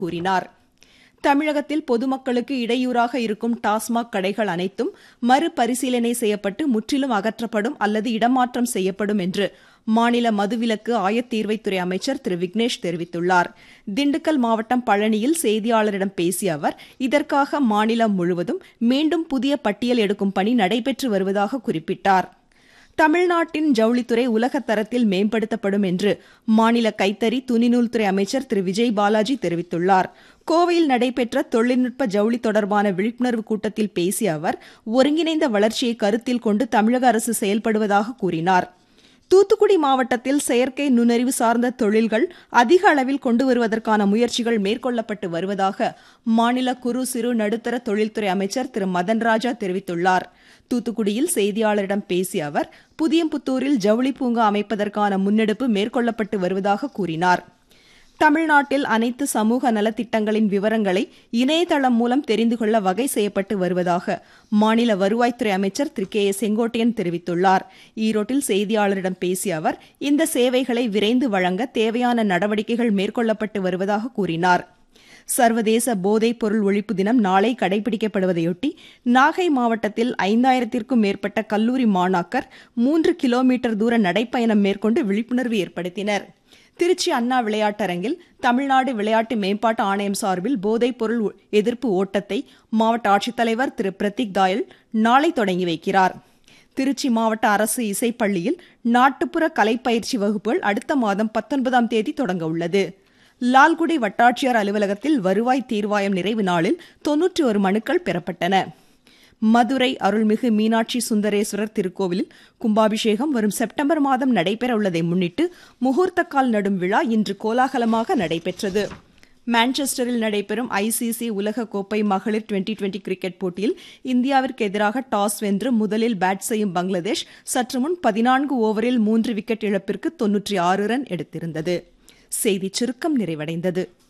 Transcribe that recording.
கூறினார் தமிழகத்தில் பொதுமக்களுக்கு இடையூறாக இருக்கும் டாஸ்மாக் கடைகள் அனைத்தும் மறுபரிசீலனை செய்யப்பட்டு முற்றிலும் அகற்றப்படும் அல்லது இடமாற்றம் செய்யப்படும் என்று மாநில மதுவிலக்கு ஆயத்தீர்வைத்துறை அமைச்சர் திரு விக்னேஷ் தெரிவித்துள்ளார் திண்டுக்கல் மாவட்டம் பழனியில் செய்தியாளரிடம் பேசிய அவர் இதற்காக மாநிலம் முழுவதும் மீண்டும் புதிய பட்டியல் எடுக்கும் பணி நடைபெற்று வருவதாக குறிப்பிட்டார் தமிழ்நாட்டின் ஜவுளித்துறை உலகத் தரத்தில் மேம்படுத்தப்படும் என்று மாநில கைத்தறி துணிநூல்துறை அமைச்சர் திரு விஜய் பாலாஜி தெரிவித்துள்ளார் கோவையில் நடைபெற்ற தொழில்நுட்ப ஜவுளி தொடர்பான விழிப்புணர்வு கூட்டத்தில் பேசிய அவர் ஒருங்கிணைந்த வளர்ச்சியை கருத்தில் கொண்டு தமிழக அரசு செயல்படுவதாக கூறினார் தூத்துக்குடி மாவட்டத்தில் செயற்கை நுண்ணறிவு சார்ந்த தொழில்கள் அதிக அளவில் கொண்டு வருவதற்கான முயற்சிகள் மேற்கொள்ளப்பட்டு வருவதாக மாநில குறு சிறு நடுத்தர தொழில்துறை அமைச்சர் திரு மதன் ராஜா தெரிவித்துள்ளார் தூத்துக்குடியில் செய்தியாளரிடம் பேசிய அவர் புதியம்புத்தூரில் ஜவுளி பூங்கா அமைப்பதற்கான முன்னெடுப்பு மேற்கொள்ளப்பட்டு வருவதாக கூறினார் தமிழ்நாட்டில் அனைத்து சமூக நலத்திட்டங்களின் விவரங்களை இணையதளம் மூலம் தெரிந்து கொள்ள வகை செய்யப்பட்டு வருவதாக மாநில வருவாய்த்துறை அமைச்சர் திரு கே ஏ செங்கோட்டையன் தெரிவித்துள்ளார் ஈரோட்டில் செய்தியாளரிடம் பேசிய அவர் இந்த சேவைகளை விரைந்து வழங்க தேவையான நடவடிக்கைகள் மேற்கொள்ளப்பட்டு வருவதாக கூறினார் சர்வதேச போதைப் பொருள் ஒழிப்பு தினம் நாளை கடைபிடிக்கப்படுவதையொட்டி நாகை மாவட்டத்தில் ஐந்தாயிரத்திற்கும் மேற்பட்ட கல்லூரி மாணாக்கர் மூன்று கிலோமீட்டர் தூர நடைப்பயணம் மேற்கொண்டு விழிப்புணர்வு ஏற்படுத்தினர் திருச்சி அண்ணா விளையாட்டரங்கில் தமிழ்நாடு விளையாட்டு மேம்பாட்டு ஆணையம் சார்பில் போதைப் பொருள் எதிர்ப்பு ஓட்டத்தை மாவட்ட ஆட்சித்தலைவர் திரு பிரதீக் தாயல் நாளை தொடங்கி வைக்கிறார் திருச்சி மாவட்ட அரசு இசைப்பள்ளியில் நாட்டுப்புற கலைப்பயிற்சி வகுப்புகள் அடுத்த மாதம் பத்தொன்பதாம் தேதி தொடங்க உள்ளது லால்குடி வட்டாட்சியர் அலுவலகத்தில் வருவாய் தீர்வாயம் நிறைவு நாளில் தொன்னூற்றி ஒரு மனுக்கள் பெறப்பட்டன மதுரை அருள்மிகு மீனாட்சி சுந்தரேஸ்வரர் திருக்கோவிலில் கும்பாபிஷேகம் வரும் செப்டம்பர் மாதம் நடைபெற உள்ளதை முன்னிட்டு முகூர்த்தக்கால் நடும் விழா இன்று கோலாகலமாக நடைபெற்றது மான்செஸ்டரில் நடைபெறும் ஐசிசி உலகக்கோப்பை மகளிர் டுவெண்டி டுவெண்டி கிரிக்கெட் போட்டியில் இந்தியாவிற்கு எதிராக டாஸ் வென்று முதலில் பேட் செய்யும் பங்களாதேஷ் சற்று முன் பதினான்கு ஓவரில் மூன்று விக்கெட் இழப்பிற்கு தொன்னூற்றி ஆறு ரன் எடுத்திருந்தது செய்திச் சுருக்கம் நிறைவடைந்தது